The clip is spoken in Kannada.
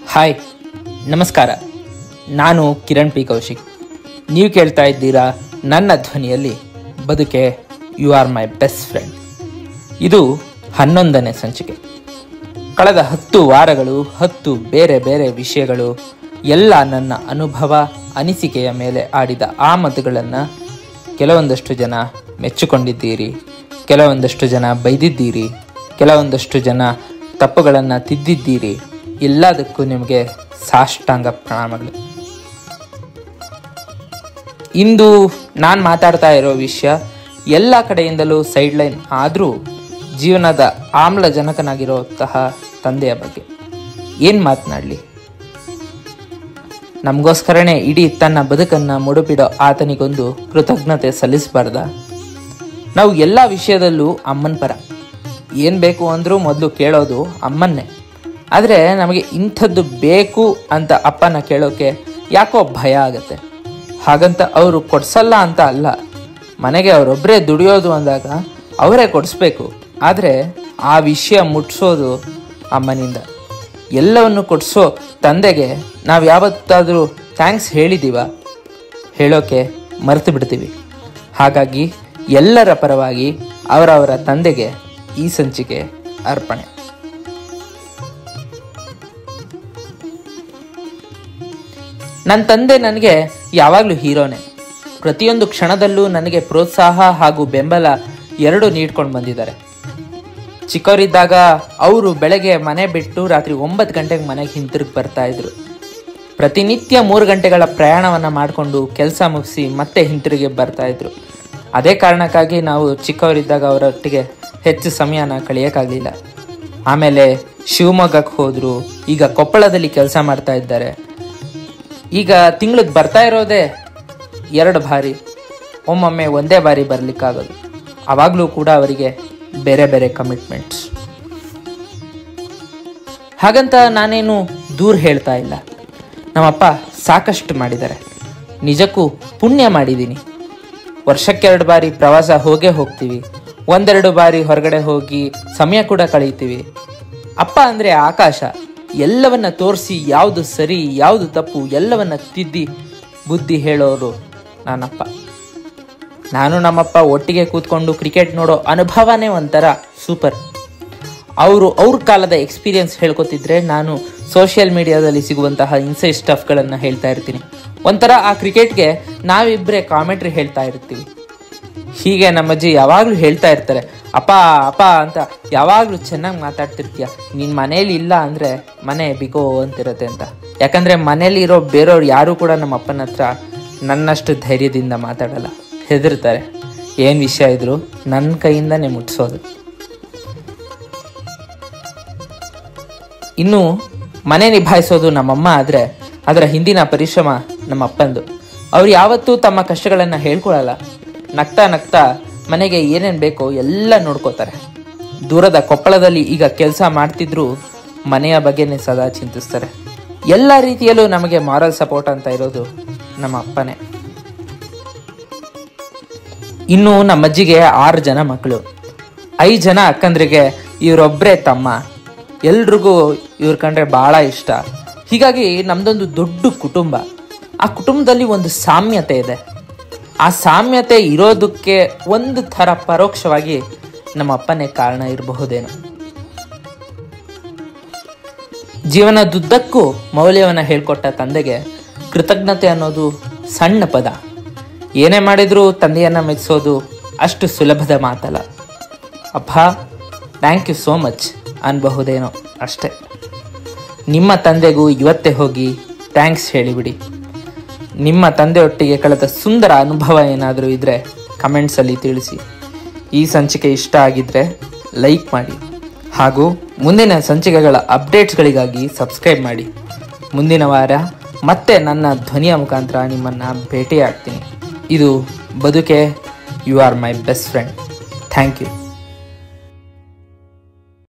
ಹಾಯ್ ನಮಸ್ಕಾರ ನಾನು ಕಿರಣ್ ಪಿ ಕೌಶಿಕ್ ನೀವು ಕೇಳ್ತಾ ಇದ್ದೀರಾ ನನ್ನ ಧ್ವನಿಯಲ್ಲಿ ಬದುಕೆ you are my best friend ಇದು ಹನ್ನೊಂದನೇ ಸಂಚಿಕೆ ಕಳೆದ ಹತ್ತು ವಾರಗಳು ಹತ್ತು ಬೇರೆ ಬೇರೆ ವಿಷಯಗಳು ಎಲ್ಲ ನನ್ನ ಅನುಭವ ಅನಿಸಿಕೆಯ ಮೇಲೆ ಆಡಿದ ಆ ಮತಗಳನ್ನು ಕೆಲವೊಂದಷ್ಟು ಜನ ಮೆಚ್ಚಿಕೊಂಡಿದ್ದೀರಿ ಕೆಲವೊಂದಷ್ಟು ಜನ ಬೈದಿದ್ದೀರಿ ಕೆಲವೊಂದಷ್ಟು ಜನ ತಪ್ಪುಗಳನ್ನು ತಿದ್ದಿದ್ದೀರಿ ಎಲ್ಲದಕ್ಕೂ ನಿಮಗೆ ಸಾಷ್ಟಾಂಗ ಪ್ರಣಾಮಗಳು ಇಂದು ನಾನು ಮಾತಾಡ್ತಾ ಇರೋ ವಿಷಯ ಎಲ್ಲ ಕಡೆಯಿಂದಲೂ ಸೈಡ್ ಲೈನ್ ಆದರೂ ಜೀವನದ ಆಮ್ಲಜನಕನಾಗಿರುವಂತಹ ತಂದೆಯ ಬಗ್ಗೆ ಏನು ಮಾತನಾಡಲಿ ನಮಗೋಸ್ಕರನೇ ಇಡೀ ತನ್ನ ಬದುಕನ್ನು ಮುಡುಪಿಡೋ ಆತನಿಗೊಂದು ಕೃತಜ್ಞತೆ ಸಲ್ಲಿಸಬಾರ್ದ ನಾವು ಎಲ್ಲ ವಿಷಯದಲ್ಲೂ ಅಮ್ಮನ ಪರ ಏನು ಬೇಕು ಅಂದರೂ ಮೊದಲು ಕೇಳೋದು ಅಮ್ಮನ್ನೇ ಆದರೆ ನಮಗೆ ಇಂಥದ್ದು ಬೇಕು ಅಂತ ಅಪ್ಪನ ಕೇಳೋಕೆ ಯಾಕೋ ಭಯ ಆಗುತ್ತೆ ಹಾಗಂತ ಅವರು ಕೊಡ್ಸಲ್ಲ ಅಂತ ಅಲ್ಲ ಮನೆಗೆ ಅವರೊಬ್ಬರೇ ದುಡಿಯೋದು ಅಂದಾಗ ಅವರೇ ಕೊಡಿಸ್ಬೇಕು ಆದರೆ ಆ ವಿಷಯ ಮುಟ್ಸೋದು ಅಮ್ಮನಿಂದ ಎಲ್ಲವನ್ನು ಕೊಡಿಸೋ ತಂದೆಗೆ ನಾವು ಯಾವತ್ತಾದರೂ ಥ್ಯಾಂಕ್ಸ್ ಹೇಳಿದ್ದೀವ ಹೇಳೋಕೆ ಮರೆತು ಬಿಡ್ತೀವಿ ಹಾಗಾಗಿ ಎಲ್ಲರ ಪರವಾಗಿ ಅವರವರ ತಂದೆಗೆ ಈ ಸಂಚಿಕೆ ಅರ್ಪಣೆ ನನ್ನ ತಂದೆ ನನಗೆ ಯಾವಾಗಲೂ ಹೀರೋನೇ ಪ್ರತಿಯೊಂದು ಕ್ಷಣದಲ್ಲೂ ನನಗೆ ಪ್ರೋತ್ಸಾಹ ಹಾಗೂ ಬೆಂಬಲ ಎರಡೂ ನೀಡ್ಕೊಂಡು ಬಂದಿದ್ದಾರೆ ಚಿಕ್ಕವರಿದ್ದಾಗ ಅವರು ಬೆಳಗ್ಗೆ ಮನೆ ಬಿಟ್ಟು ರಾತ್ರಿ ಒಂಬತ್ತು ಗಂಟೆಗೆ ಮನೆಗೆ ಹಿಂತಿರುಗಿ ಬರ್ತಾ ಇದ್ರು ಪ್ರತಿನಿತ್ಯ ಮೂರು ಗಂಟೆಗಳ ಪ್ರಯಾಣವನ್ನು ಮಾಡಿಕೊಂಡು ಕೆಲಸ ಮುಗಿಸಿ ಮತ್ತೆ ಹಿಂತಿರುಗಿ ಬರ್ತಾ ಇದ್ರು ಅದೇ ಕಾರಣಕ್ಕಾಗಿ ನಾವು ಚಿಕ್ಕವರಿದ್ದಾಗ ಅವರೊಟ್ಟಿಗೆ ಹೆಚ್ಚು ಸಮಯನ ಕಳೆಯೋಕ್ಕಾಗಲಿಲ್ಲ ಆಮೇಲೆ ಶಿವಮೊಗ್ಗಕ್ಕೆ ಹೋದರು ಈಗ ಕೊಪ್ಪಳದಲ್ಲಿ ಕೆಲಸ ಮಾಡ್ತಾ ಇದ್ದಾರೆ ಈಗ ತಿಂಗಳಿಗೆ ಬರ್ತಾ ಇರೋದೇ ಎರಡು ಬಾರಿ ಒಮ್ಮೊಮ್ಮೆ ಒಂದೇ ಬಾರಿ ಬರಲಿಕ್ಕಾಗೋದು ಆವಾಗಲೂ ಕೂಡ ಅವರಿಗೆ ಬೇರೆ ಬೇರೆ ಕಮಿಟ್ಮೆಂಟ್ಸ್ ಹಾಗಂತ ನಾನೇನು ದೂರ ಹೇಳ್ತಾ ಇಲ್ಲ ನಮ್ಮಪ್ಪ ಸಾಕಷ್ಟು ಮಾಡಿದ್ದಾರೆ ನಿಜಕ್ಕೂ ಪುಣ್ಯ ಮಾಡಿದ್ದೀನಿ ವರ್ಷಕ್ಕೆರಡು ಬಾರಿ ಪ್ರವಾಸ ಹೋಗೇ ಹೋಗ್ತೀವಿ ಒಂದೆರಡು ಬಾರಿ ಹೊರಗಡೆ ಹೋಗಿ ಸಮಯ ಕೂಡ ಕಳೀತೀವಿ ಅಪ್ಪ ಅಂದರೆ ಆಕಾಶ ಎಲ್ಲವನ್ನ ತೋರಿಸಿ ಯಾವುದು ಸರಿ ಯಾವುದು ತಪ್ಪು ಎಲ್ಲವನ್ನ ತಿದ್ದಿ ಬುದ್ಧಿ ಹೇಳೋರು ನಾನಪ್ಪ ನಾನು ನಮ್ಮಪ್ಪ ಒಟ್ಟಿಗೆ ಕೂತ್ಕೊಂಡು ಕ್ರಿಕೆಟ್ ನೋಡೋ ಅನುಭವನೇ ಒಂಥರ ಸೂಪರ್ ಅವರು ಅವ್ರ ಕಾಲದ ಎಕ್ಸ್ಪೀರಿಯನ್ಸ್ ಹೇಳ್ಕೊತಿದ್ರೆ ನಾನು ಸೋಷಿಯಲ್ ಮೀಡಿಯಾದಲ್ಲಿ ಸಿಗುವಂತಹ ಇನ್ಸೈಡ್ ಸ್ಟಫ್ಗಳನ್ನು ಹೇಳ್ತಾ ಇರ್ತೀನಿ ಒಂಥರ ಆ ಕ್ರಿಕೆಟ್ಗೆ ನಾವಿಬ್ಬರೇ ಕಾಮೆಂಟ್ರಿ ಹೇಳ್ತಾ ಇರ್ತೀವಿ ಹೀಗೆ ನಮ್ಮಜ್ಜಿ ಯಾವಾಗಲೂ ಹೇಳ್ತಾ ಇರ್ತಾರೆ ಅಪ್ಪ ಅಪ್ಪ ಅಂತ ಯಾವಾಗಲೂ ಚೆನ್ನಾಗಿ ಮಾತಾಡ್ತಿರ್ತೀಯ ನಿನ್ನ ಮನೇಲಿ ಇಲ್ಲ ಅಂದರೆ ಮನೆ ಬಿಗೋ ಅಂತಿರುತ್ತೆ ಅಂತ ಯಾಕಂದರೆ ಮನೇಲಿ ಇರೋ ಬೇರೆಯವ್ರು ಯಾರೂ ಕೂಡ ನಮ್ಮ ಅಪ್ಪನ ಹತ್ರ ನನ್ನಷ್ಟು ಧೈರ್ಯದಿಂದ ಮಾತಾಡಲ್ಲ ಹೆದರ್ತಾರೆ ಏನು ವಿಷಯ ಇದ್ರು ನನ್ನ ಕೈಯಿಂದನೇ ಮುಟ್ಸೋದು ಇನ್ನು ಮನೆ ನಿಭಾಯಿಸೋದು ನಮ್ಮಮ್ಮ ಆದರೆ ಅದರ ಹಿಂದಿನ ಪರಿಶ್ರಮ ನಮ್ಮ ಅಪ್ಪಂದು ಅವ್ರು ಯಾವತ್ತೂ ತಮ್ಮ ಕಷ್ಟಗಳನ್ನು ಹೇಳ್ಕೊಳಲ್ಲ ನಗ್ತಾ ನಗ್ತಾ ಮನೆಗೆ ಏನೇನು ಬೇಕೋ ಎಲ್ಲ ನೋಡ್ಕೋತಾರೆ ದೂರದ ಕೊಪ್ಪಳದಲ್ಲಿ ಈಗ ಕೆಲಸ ಮಾಡ್ತಿದ್ರು ಮನೆಯ ಬಗ್ಗೆನೇ ಸದಾ ಚಿಂತಿಸ್ತಾರೆ ಎಲ್ಲ ರೀತಿಯಲ್ಲೂ ನಮಗೆ ಮಾರಲ್ ಸಪೋರ್ಟ್ ಅಂತ ಇರೋದು ನಮ್ಮ ಅಪ್ಪನೇ ಇನ್ನು ನಮ್ಮಜ್ಜಿಗೆ ಆರು ಜನ ಮಕ್ಕಳು ಐದು ಜನ ಅಕ್ಕಂದ್ರಿಗೆ ಇವರೊಬ್ಬರೇ ತಮ್ಮ ಎಲ್ರಿಗೂ ಇವ್ರ ಕಂಡ್ರೆ ಭಾಳ ಇಷ್ಟ ಹೀಗಾಗಿ ನಮ್ದೊಂದು ದೊಡ್ಡ ಕುಟುಂಬ ಆ ಕುಟುಂಬದಲ್ಲಿ ಒಂದು ಸಾಮ್ಯತೆ ಇದೆ ಆ ಸಾಮ್ಯತೆ ಇರೋದಕ್ಕೆ ಒಂದು ಥರ ಪರೋಕ್ಷವಾಗಿ ನಮ್ಮ ಅಪ್ಪನೇ ಕಾರಣ ಇರಬಹುದೇನೋ ಜೀವನದುದ್ದಕ್ಕೂ ಮೌಲ್ಯವನ್ನು ಹೇಳ್ಕೊಟ್ಟ ತಂದೆಗೆ ಕೃತಜ್ಞತೆ ಅನ್ನೋದು ಸಣ್ಣ ಪದ ಏನೇ ಮಾಡಿದರೂ ತಂದೆಯನ್ನು ಮೆಚ್ಚಿಸೋದು ಅಷ್ಟು ಸುಲಭದ ಮಾತಲ್ಲ ಅಪ್ಪ ಥ್ಯಾಂಕ್ ಯು ಸೋ ಮಚ್ ಅನ್ಬಹುದೇನೋ ಅಷ್ಟೆ ನಿಮ್ಮ ತಂದೆಗೂ ಇವತ್ತೇ ಹೋಗಿ ಥ್ಯಾಂಕ್ಸ್ ಹೇಳಿಬಿಡಿ ನಿಮ್ಮ ತಂದೆಯೊಟ್ಟಿಗೆ ಕಳೆದ ಸುಂದರ ಅನುಭವ ಏನಾದರೂ ಇದ್ದರೆ ಕಮೆಂಟ್ಸಲ್ಲಿ ತಿಳಿಸಿ ಈ ಸಂಚಿಕೆ ಇಷ್ಟ ಆಗಿದ್ದರೆ ಲೈಕ್ ಮಾಡಿ ಹಾಗೂ ಮುಂದಿನ ಸಂಚಿಕೆಗಳ ಅಪ್ಡೇಟ್ಸ್ಗಳಿಗಾಗಿ ಸಬ್ಸ್ಕ್ರೈಬ್ ಮಾಡಿ ಮುಂದಿನ ವಾರ ಮತ್ತೆ ನನ್ನ ಧ್ವನಿಯ ಮುಖಾಂತರ ನಿಮ್ಮನ್ನು ಭೇಟಿಯಾಗ್ತೀನಿ ಇದು ಬದುಕೆ you are my best friend thank you